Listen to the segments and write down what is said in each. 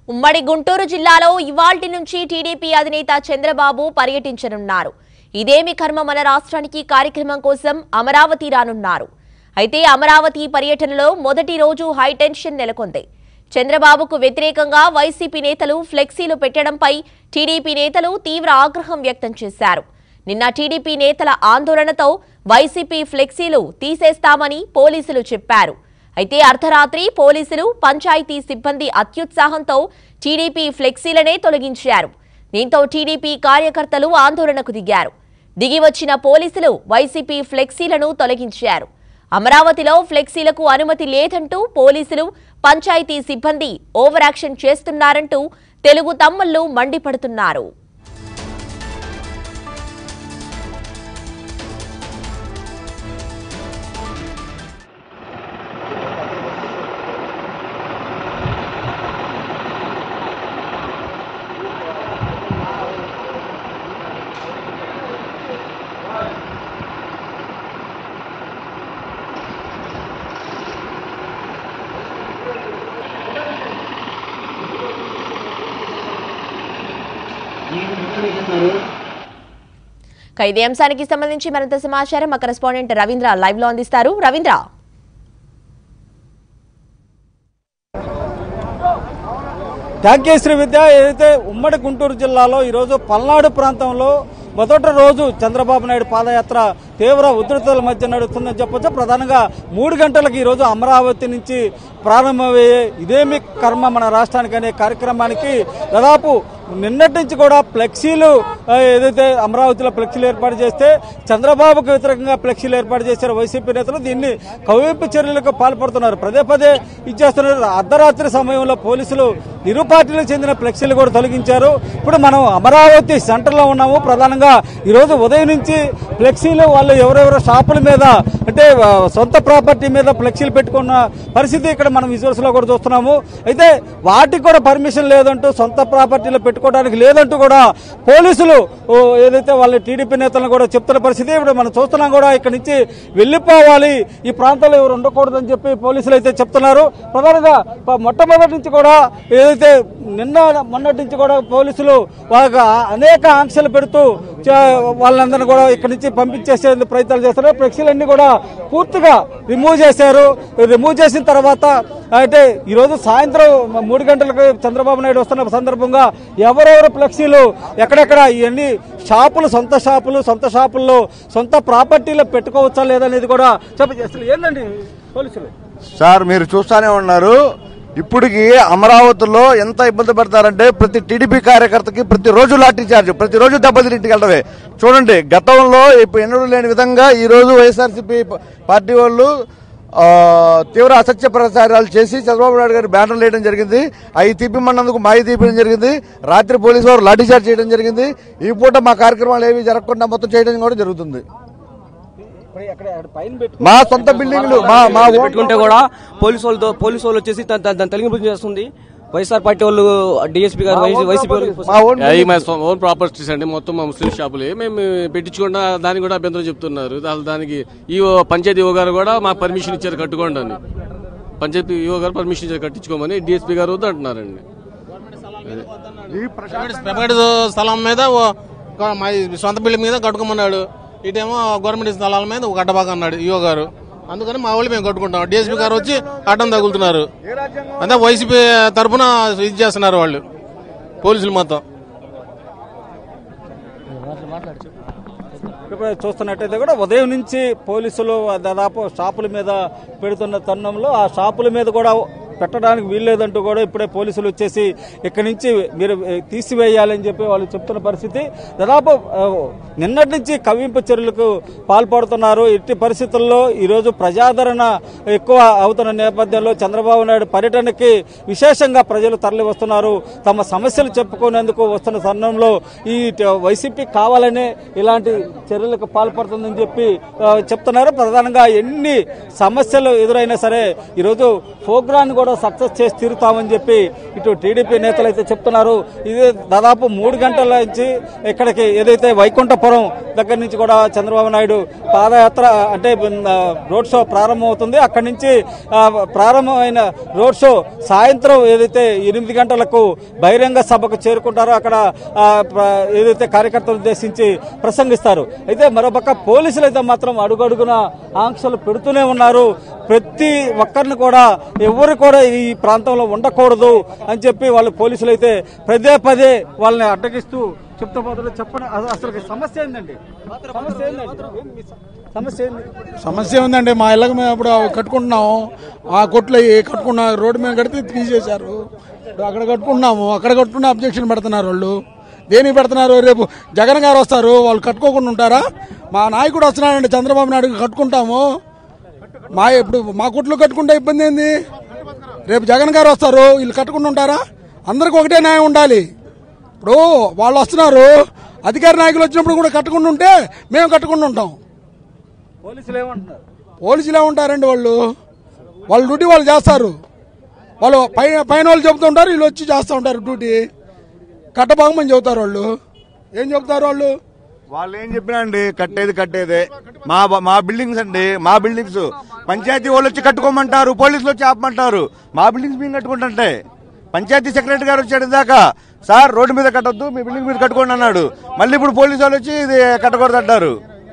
ఉమ్మడి గుంటూరు జిల్లాలో ఇవాల్టి నుంచి టీడీపీ అధినేత చంద్రబాబు పర్యటించనున్నారు ఇదేమి కర్మ మన రాష్ట్రానికి కార్యక్రమం కోసం అమరావతి రానున్నారు అయితే అమరావతి పర్యటనలో మొదటి రోజు హైటెన్షన్ నెలకొంది చంద్రబాబుకు వ్యతిరేకంగా వైసీపీ నేతలు ఫ్లెక్సీలు పెట్టడంపై టీడీపీ నేతలు తీవ్ర ఆగ్రహం వ్యక్తం చేశారు నిన్న టీడీపీ నేతల ఆందోళనతో వైసీపీ ఫ్లెక్సీలు తీసేస్తామని పోలీసులు చెప్పారు అయితే అర్ధరాత్రి పోలీసులు పంచాయతీ సిబ్బంది అత్యుత్సాహంతో టీడీపీ ఫ్లెక్సీలనే తొలగించారు దీంతో టీడీపీ కార్యకర్తలు ఆందోళనకు దిగారు దిగి వచ్చిన పోలీసులు వైసీపీ ఫ్లెక్సీలను తొలగించారు అమరావతిలో ఫ్లెక్సీలకు అనుమతి లేదంటూ పోలీసులు పంచాయతీ సిబ్బంది ఓవర్ యాక్షన్ చేస్తున్నారంటూ తెలుగు తమ్ముళ్లు మండిపడుతున్నారు ఇక ఇదే అంశానికి సంబంధించి మరింత సమాచారం మా కరెస్పాండెంట్ రవీంద్ర లైవ్ లో అందిస్తారు రవీంద్ర త్యాగేశ్వరి విద్య ఏదైతే ఉమ్మడి గుంటూరు జిల్లాలో ఈరోజు పల్నాడు ప్రాంతంలో మొదటి రోజు చంద్రబాబు నాయుడు పాదయాత్ర తీవ్ర ఉధృతల మధ్య నడుస్తుందని చెప్పొచ్చు ప్రధానంగా మూడు గంటలకు ఈరోజు అమరావతి నుంచి ప్రారంభమయ్యే ఇదేమి కర్మ మన రాష్ట్రానికి అనే కార్యక్రమానికి దాదాపు నిన్నటి నుంచి కూడా ఫ్లెక్సీలు ఆ, ఏదైతే అమరావతిలో ఫ్లెక్సీలు ఏర్పాటు చేస్తే చంద్రబాబుకు వ్యతిరేకంగా ఫ్లెక్సీలు ఏర్పాటు చేశారు వైసీపీ నేతలు దీన్ని కవింపు చర్యలకు పాల్పడుతున్నారు పదే పదే ఇచ్చేస్తున్నారు అర్ధరాత్రి సమయంలో పోలీసులు ఇరు పార్టీలకు చెందిన ఫ్లెక్సీలు కూడా తొలగించారు ఇప్పుడు మనం అమరావతి సెంటర్లో ఉన్నాము ప్రధానంగా ఈరోజు ఉదయం నుంచి ఫ్లెక్సీలు వాళ్ళు ఎవరెవరో షాపుల మీద అంటే ఆ, సొంత ప్రాపర్టీ మీద ఫ్లెక్సీలు పెట్టుకున్న పరిస్థితి ఇక్కడ మనం విజువల్స్ లో కూడా చూస్తున్నాము అయితే వాటికి కూడా పర్మిషన్ లేదంటూ సొంత ప్రాపర్టీలో పెట్టుకోవడానికి లేదంటూ కూడా పోలీసులు ఓ, ఏదైతే వాళ్ళ టీడీపీ నేతలను కూడా చెప్తున్న పరిస్థితి ఇప్పుడు మనం చూస్తున్నాం కూడా ఇక్కడ నుంచి వెళ్ళిపోవాలి ఈ ప్రాంతంలో ఎవరు ఉండకూడదని చెప్పి పోలీసులు అయితే చెప్తున్నారు ప్రధానంగా ప- మొట్టమొదటి నుంచి కూడా ఏదైతే నిన్న మొన్నటి నుంచి కూడా పోలీసులు వాళ్ళకి ఆ- అనేక ఆంక్షలు పెడుతూ చ- వాళ్ళందరినీ కూడా ఇక్కడి నుంచి పంపించేసే ప్రయత్నాలు చేస్తున్నారు ఫ్లెక్సీలన్నీ కూడా పూర్తిగా రిమూవ్ చేశారు రిమూవ్ చేసిన తర్వాత అయితే ఈరోజు సాయంత్రం మూడు గంటలకు చంద్రబాబు నాయుడు వస్తున్న సందర్భంగా ఎవరెవరు ఫ్లెక్సీలు ఎక్కడెక్కడ ఇవన్నీ షాపులు సొంత షాపులు సొంత షాపుల్లో సొంత ప్రాపర్టీలో పెట్టుకోవచ్చా లేదనేది కూడా చెప్ప అసలు ఏందండి పోలీసులు సార్ మీరు చూస్తానే ఉన్నారు ఇప్పటికి అమరావతిలో ఎంత ఇబ్బంది పడతారంటే ప్రతి టీడీపీ కార్యకర్తకి ప్రతి రోజు లాఠీ చార్జ్ ప్రతి రోజు దెబ్బతిని ఇంటికి వెళ్ళడమే చూడండి గతంలో ఇప్పుడు ఎన్నడూ లేని విధంగా ఈ రోజు వైఎస్ఆర్సీపీ పార్టీ వాళ్ళు ఆ, తీవ్ర అసత్య ప్రచారాలు చేసి చంద్రబాబు నాయుడు గారి బ్యానర్లు వేయడం జరిగింది అవి తీపిమన్నందుకు మాయి తీపడం జరిగింది రాత్రి పోలీసు వారు లాఠీ చార్జ్ చేయడం జరిగింది ఈ పూట మా కార్యక్రమాలు ఏవి జరగకుండా మొత్తం చేయడం కూడా జరుగుతుంది ఇప్పుడు ఎక్కడ ఎక్కడ పైన పెట్టుకో మా సొంత బిల్డింగ్లు మా మా ఓన్ పెట్టుకుంటే కూడా పోలీసు వాళ్ళతో పోలీసు వాళ్ళు వచ్చేసి దా- దా- దాన్ని తొలగింపు చేస్తుంది వైఎస్ఆర్ పార్టీ వాళ్ళు డిఎస్పీ గారు వైసీపీ వాళ్ళు మా ఓన్ అవి మా సొ- ఓన్ ప్రాపర్టీస్ అండి మొత్తం మా ముస్లిం షాపులే మేము పెట్టించుకుండా దానికి కూడా అభ్యంతరం చెప్తున్నారు అసలు దానికి ఈ పంచాయతీ ఈవో గారు కూడా మాకు పర్మిషన్ ఇచ్చారు కట్టుకోండి అని పంచాయతీ ఈవో గారు పర్మిషన్ ఇచ్చారు కట్టించుకోమని డిఎస్పీ గారు వద్దు అంటున్నారండి ప్రైవేట్ స్థలం మీద ఓ- ఒక మా సొంత బిల్డింగ్ మీద కట్టుకోమన్నాడు ఇటేమో గవర్నమెంట్ స్థలాల మీద ఒక అడ్డబాగా అన్నాడు ఈఓ గారు అందుకని మా వాళ్ళు మేము కట్టుకుంటాం డిఎస్పీ గారు వచ్చి అడ్డం తగులుతున్నారు అంటే వైసీపీ తరఫున ఇది చేస్తున్నారు వాళ్ళు పోలీసులు మొత్తం ఇప్పుడు చూస్తున్నట్టయితే కూడా ఉదయం నుంచి పోలీసులు దాదాపు షాపుల మీద పెడుతున్న తరుణంలో ఆ షాపుల మీద కూడా పెట్టడానికి వీల్లేదంటూ కూడా ఇప్పుడే పోలీసులు వచ్చేసి ఇక్కడి నుంచి మీరు ఏ, తీసివేయాలని చెప్పి వాళ్ళు చెప్తున్న పరిస్థితి దాదాపు ఆ, నిన్నటి నుంచి కవ్వింపు చర్యలకు పాల్పడుతున్నారు ఇట్టి పరిస్థితుల్లో ఈరోజు ప్రజాదరణ ఎక్కువ అవుతున్న నేపథ్యంలో చంద్రబాబు నాయుడు పర్యటనకి విశేషంగా ప్రజలు తరలి వస్తున్నారు తమ సమస్యలు చెప్పుకునేందుకు వస్తున్న తరుణంలో ఈ ట- వైసీపీ కావాలనే ఇలాంటి చర్యలకు పాల్పడుతుందని చెప్పి ఆ, చెప్తున్నారు ప్రధానంగా ఎన్ని సమస్యలు ఎదురైనా సరే ఈరోజు ప్రోగ్రాన్ కూడా కూడా సక్సెస్ చేసి తీరుతామని చెప్పి ఇటు టీడీపీ నేతలు అయితే చెప్తున్నారు ఇది దాదాపు మూడు గంటల నుంచి ఇక్కడికి ఏదైతే వైకుంఠపురం దగ్గర నుంచి కూడా చంద్రబాబు నాయుడు పాదయాత్ర అంటే ఆ, రోడ్ షో ప్రారంభమవుతుంది అక్కడి నుంచి ఆ, ప్రారంభమైన రోడ్ షో సాయంత్రం ఏదైతే ఎనిమిది గంటలకు బహిరంగ సభకు చేరుకుంటారో అక్కడ ఆ, ప్ర- ఏదైతే కార్యకర్తలు ఉద్దేశించి ప్రసంగిస్తారు అయితే మరోపక్క పోలీసులు అయితే మాత్రం అడుగడుగున ఆంక్షలు పెడుతూనే ఉన్నారు ప్రతి ఒక్కరిని కూడా ఎవరు కూడా ఈ ప్రాంతంలో ఉండకూడదు అని చెప్పి వాళ్ళు పోలీసులు అయితే పదే పదే వాళ్ళని అడ్డగిస్తూ చెప్తా పోతారు చెప్పండి అసలు- అసలు సమస్య ఏందండి సమస్య ఏందండి ఏం మీ స- సమస్య ఏంది సమస్య ఉందండి మా ఇళ్ళకి మేము ఇప్పుడు కట్టుకుంటున్నాం ఆ కొట్లు అవి కట్టుకున్న రోడ్డు మీద కడితే తీసేశారు ఇప్పుడు అక్కడ కట్టుకుంటున్నాము అక్కడ కట్టుకున్న అబ్జెక్షన్ పెడుతున్నారు వాళ్ళు దేనికి పెడుతున్నారు రేపు జగన్ గారు వస్తారు వాళ్ళు కట్టుకోకుండా ఉంటారా మా నాయకుడు వస్తున్నాడండి చంద్రబాబు నాయుడు కట్టుకుంటాము మా ఇప్పుడు మా కొట్లు కట్టుకుంటే ఇబ్బంది ఏంది రేపు జగన్ గారు వస్తారు వీళ్ళు కట్టుకుండా ఉంటారా అందరికి ఒకటే న్యాయం ఉండాలి ఇప్పుడు వాళ్ళు వస్తున్నారు అధికార నాయకులు వచ్చినప్పుడు కూడా కట్టుకుండా ఉంటే మేము కట్టుకుండా ఉంటాం పోలీసులు ఏమంటున్నారు పోలీసులు ఉంటారండి వాళ్ళు వాళ్ళ డ్యూటీ వాళ్ళు చేస్తారు వాళ్ళు పైన పైన వాళ్ళు చెబుతూ ఉంటారు వీళ్ళు వచ్చి చేస్తూ ఉంటారు డ్యూటీ కట్టబాగమని చెబుతారు వాళ్ళు ఏం చెబుతారు వాళ్ళు వాళ్ళు ఏం చెప్పినా అండి కట్టేది కట్టేదే మా మా బిల్డింగ్స్ అండి మా బిల్డింగ్స్ పంచాయతీ వాళ్ళు వచ్చి కట్టుకోమంటారు పోలీసులు వచ్చి ఆపమంటారు మా బిల్డింగ్స్ మేము కట్టుకుంటుంటే పంచాయతీ సెక్రటరీ గారు వచ్చాడు ఇందాక సార్ రోడ్డు మీద కట్టొద్దు మీ బిల్డింగ్ మీద కట్టుకోండి అన్నాడు మళ్ళీ ఇప్పుడు పోలీసు వాళ్ళు వచ్చి ఇది కట్టకూడదు అంటారు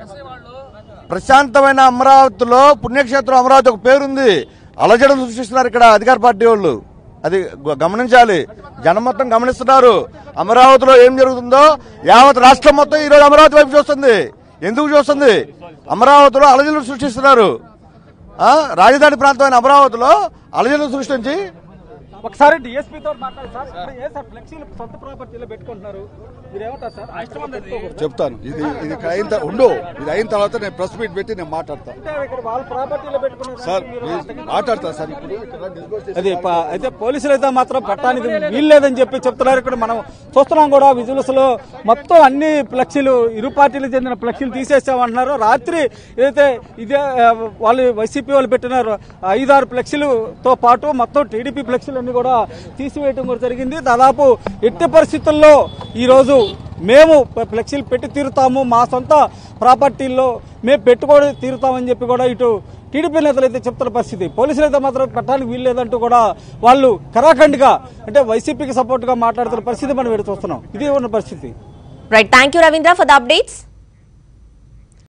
ప్రశాంతమైన అమరావతిలో పుణ్యక్షేత్రం అమరావతి ఒక పేరుంది అలజడం సృష్టిస్తున్నారు ఇక్కడ అధికార పార్టీ వాళ్ళు అది గ- గమనించాలి జనం మొత్తం గమనిస్తున్నారు అమరావతిలో ఏం జరుగుతుందో యావత్ రాష్ట్రం మొత్తం ఈ రోజు అమరావతి వైపు చూస్తుంది ఎందుకు చూస్తుంది అమరావతిలో అలజడులు సృష్టిస్తున్నారు ఆ, రాజధాని ప్రాంతమైన అమరావతిలో అలజడులు సృష్టించి ఒకసారి డిఎస్పీ తోటి మాట్లాడు సార్ ఇక్కడ ఏ సార్ ఫ్లెక్సీలు సొంత ప్రాపర్టీలో పెట్టుకుంటున్నారు మీరు ఏమంటారు సార్ ఇష్టం పెట్టుకోకూడదు చెప్తాను ఇది ఇది ఇక్కడ అయిన తర్వాత ఉండు ఇది అయిన తర్వాత నేను ప్రెస్ మీట్ పెట్టి నేను మాట్లాడతాను అంటే ఇక్కడ వాళ్ళ ప్రాపర్టీలో పెట్టుకున్నారు సార్ మీరు మాట్లాడతాను సార్ ఇప్పుడు ఇక్కడ discuss చేసి- అది ప- అయితే పోలీసులు అయితే మాత్రం పట్టడానికి వీల్లేదని చెప్పి చెప్తున్నారు ఇక్కడ మనం చూస్తున్నాం కూడా విజువల్స్ లో మొత్తం అన్ని ఫ్లెక్సీలు ఇరు పార్టీలకు చెందిన ఫ్లెక్సీలు తీసేసామంటున్నారు రాత్రి ఏదైతే ఇదే ఆ, వాళ్ళు వైసీపీ వాళ్ళు పెట్టిన ఐదారు ఫ్లెక్సీలతో పాటు మొత్తం టీడీపీ ఫ్లెక్సీలు అన్ని కూడా తీసివేయడం కూడా జరిగింది దాదాపు ఎట్టి పరిస్థితుల్లో ఈ రోజు మేము ఫ్లెక్సీలు పెట్టి తీరుతాము మా సొంత ప్రాపర్టీల్లో మేము పెట్టుకొని తీరుతామని చెప్పి కూడా ఇటు టీడీపీ నేతలు అయితే చెప్తున్న పరిస్థితి పోలీసులు అయితే మాత్రం పెట్టడానికి వీల్లేదంటూ కూడా వాళ్ళు కరాఖండిగా అంటే వైసీపీకి సపోర్ట్ గా మాట్లాడుతున్న పరిస్థితి మనం ఎదురు చూస్తున్నాం ఇది ఉన్న పరిస్థితి right thank you Ravindra for the updates